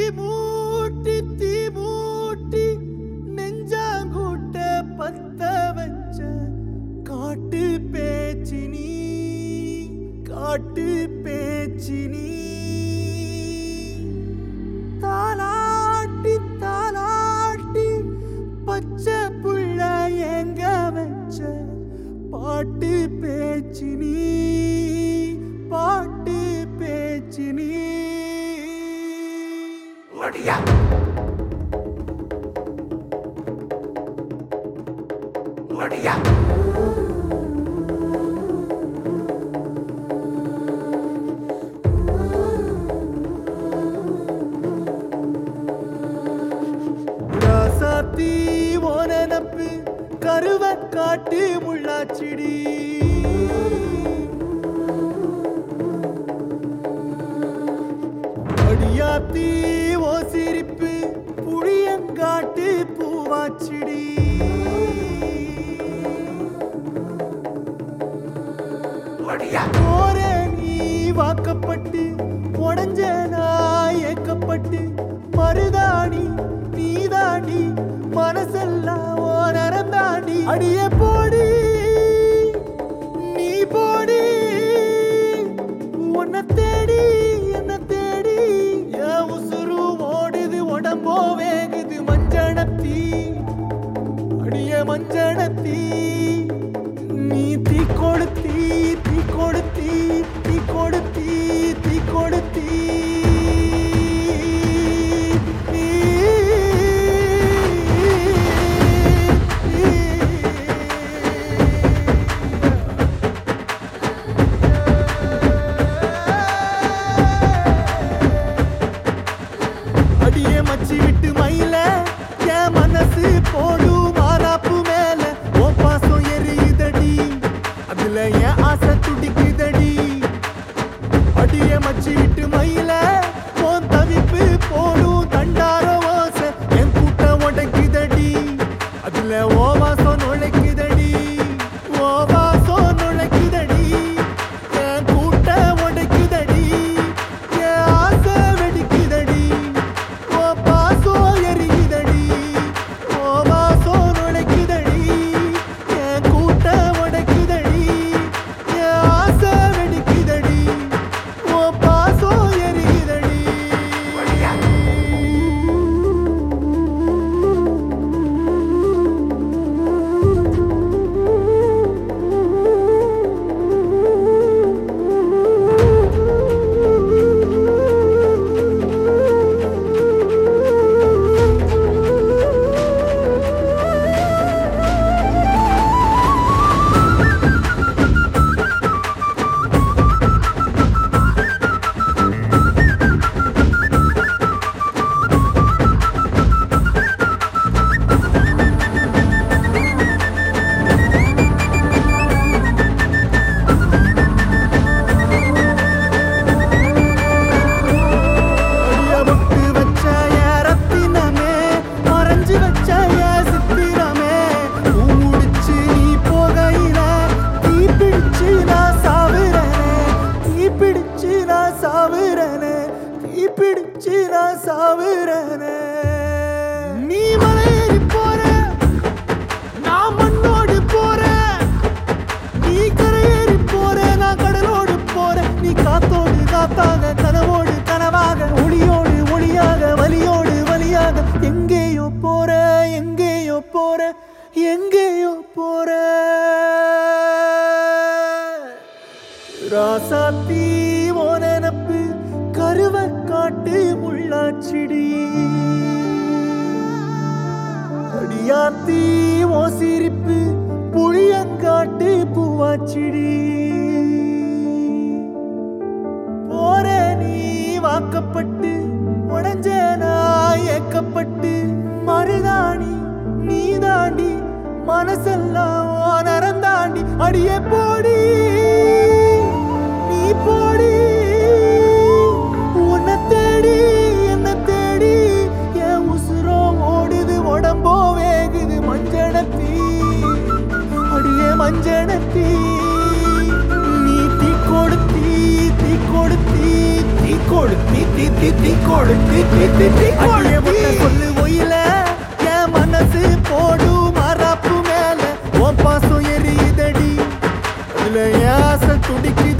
மூட்டி தீ மூட்டி நெஞ்சாங்கூட்ட பத்த வச்ச காட்டு பேச்சு நீ காட்டு பேச்சு நீ தாலாட்டி தாலாட்டி பச்சை புள்ள எங்க வச்ச பாட்டு பேச்சு நீ பாட்டு பேச்சு நீ ஒடியா ஒடியா ராசாத்தி ஓனப்பு கருவ காட்டு முள்ளாச்சிடி அடியாத்தி ஓ சிரிப்பு புளியங்காட்டு பூவாச்சிடி ஒடியா போற நீ வாக்கப்பட்டு உடஞ்ச நான் ஏக்கப்பட்டு மருதாணி நீதாண்டி மனசெல்லாம் ஓ நரந்தாண்டி அடிய போடி நீ போடி உன்னை தேடி என்ன தேடி என் உசுரு ஓடுது உடம்போ வேகுது மஞ்சனத்தீ அடிய மஞ்சனத்தீ நீ தீ கொடுத்தி தீ கொடுத்தி தீ கொடுத்தி தீ கொடுத்தி அடியே மச்சி விட்டு மயில என் மனசு போடும் மாறாப்பு மேல ஓ பாசம் எரியுதடி அதுல என் ஆசை துடிக்குதடி அடியே மச்சி விட்டு மயில உன் தவிப்பு போடும் தண்டார ஓசை என் கூட்டம் உடைக்குதடி அதுல ஓ வாசம் நுழைக்குதடி ஓ வாசம் நுழைக்குதடி என் கூட்டம் உடைக்குதடி என் ஆசை வெடிக்குதடி ஓ பாசம் எரியுதடி ஓ வாசம் நுழைக்குதடி என் கூட்டம் உடைக்குதடி என் ஆசை வெடிக்குதடி ஓ பாசம் எரியுதடி ஒடியா அடிய முட்டு வச்ச என் ரத்தினமே, மறைஞ்சு வச்ச என் சித்திரமே. பூ முடிச்சு நீ போகையில, தீ பிடிச்சு நான் சாவுறேனே. தீ பிடிச்சு நான் சாவுறேனே. தீ பிடிச்சு நான் சாவுறேனே. நீ மலையேறி போற, நான் மண்ணோடு போறேன் நீ கரையேறி போற நான் கடலோடு போற நீ காத்தோடு காத்தாக கனவோடு கனவாக ஒளியோடு ஒளியாக வலியோடு வலியாக எங்கேயோ போற எங்கேயோ போற எங்கேயோ போற ராசாத்தி ஓ நினப்பு கருவ காட்டு முள்ளாச்சிடி அடியாத்தி ஓ சிரிப்பு புளியங்காட்டு பூவாச்சிடி போற நீ வாக்கப்பட்டு உடஞ்ச நான் ஏக்கப்பட்டு மருதாணி நீ தாண்டி மனசெல்லாம் ஓ நரந்தாண்டி அடிய போடி நீ போடி உன்னை தேடி என்ன தேடி என் உசுரோ ஓடுது உடம்போ வேகுது மஞ்சனத்தீ அடியே மஞ்சனத்தீ நீ தீ கொடுத்தி தீ கொடுத்தி தீ கொடுத்தி தீ தீ தீ கோடு தீ தீ தீ தீ கோடு அடியே ஒட்ட சொல்லு ஒயில என் மனசு போடு மரப்பு மேல உன் பாசம் எரியுதடி இதுல ஏன் ஆசை துடிக்குதடி